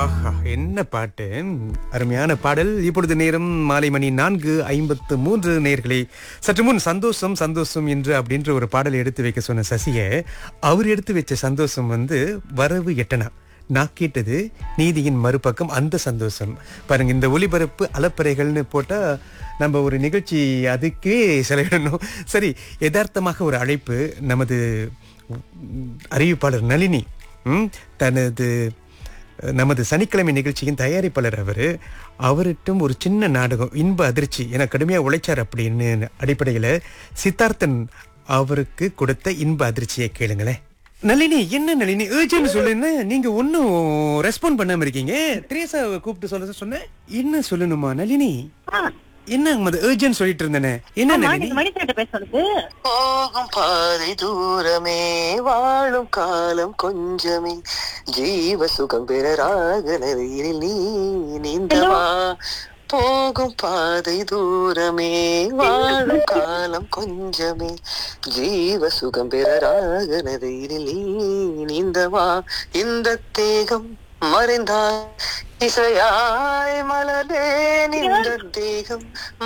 ஆஹா என்ன பாட்டு அருமையான பாடல் இப்பொழுது நேரம் மாலை மணி நான்கு ஐம்பத்து மூன்று நேர்களே சற்று முன் சந்தோஷம் சந்தோஷம் என்று அப்படின்ற ஒரு பாடலை எடுத்து வைக்க சொன்ன சசிய அவர் எடுத்து வச்ச சந்தோஷம் வந்து வரவு எட்டனா நான் கேட்டது நீதியின் மறுபக்கம் அந்த சந்தோஷம் பாருங்க இந்த ஒளிபரப்பு அலப்பறைகள்னு போட்டா நம்ம ஒரு நிகழ்ச்சி அதுக்கே செலவிடணும் சரி யதார்த்தமாக ஒரு அழைப்பு நமது அறிவிப்பாளர் நளினி ம், தனது நமது சனிக்கிழமை நிகழ்ச்சியின் தயாரிப்பாளர் அவர் அவர்கிட்டும் ஒரு சின்ன நாடகம் இன்ப அதிர்ச்சி என கடுமையாக உழைச்சார் அப்படின்னு அடிப்படையில் சித்தார்த்தன் அவருக்கு கொடுத்த இன்ப அதிர்ச்சியை கேளுங்களேன் நளினி என்ன நளினி ஏர்ஜென்ட் சொல்லுன்னு நீங்க ஒன்னும் ரெஸ்பாண்ட் பண்ணாம இருக்கீங்க திரேசாவை கூப்பிட்டு சொல்ல சொன்னேன் என்ன சொல்லணுமா நளினி என்ன அது ஏர்ஜென்ட் சொல்லிட்டு இருந்தேனே என்ன நளினி மணிக்கிட்ட பேச சொல்லுது போகும் பாதை தூரமே வாழும் காலம் கொஞ்சமே ஜீவ சுகம் பெற ராக நதியில் நீ நீந்தவா போகும் பாதை தூரமே வாழும் காலம் கொஞ்சமே ஜீவ சுகம் பெற ராக நதியில் நீ நீந்தவா இந்த தேகம் மறைந்தால் இசையாய் மலர்ந்தேன் இந்த தேகம்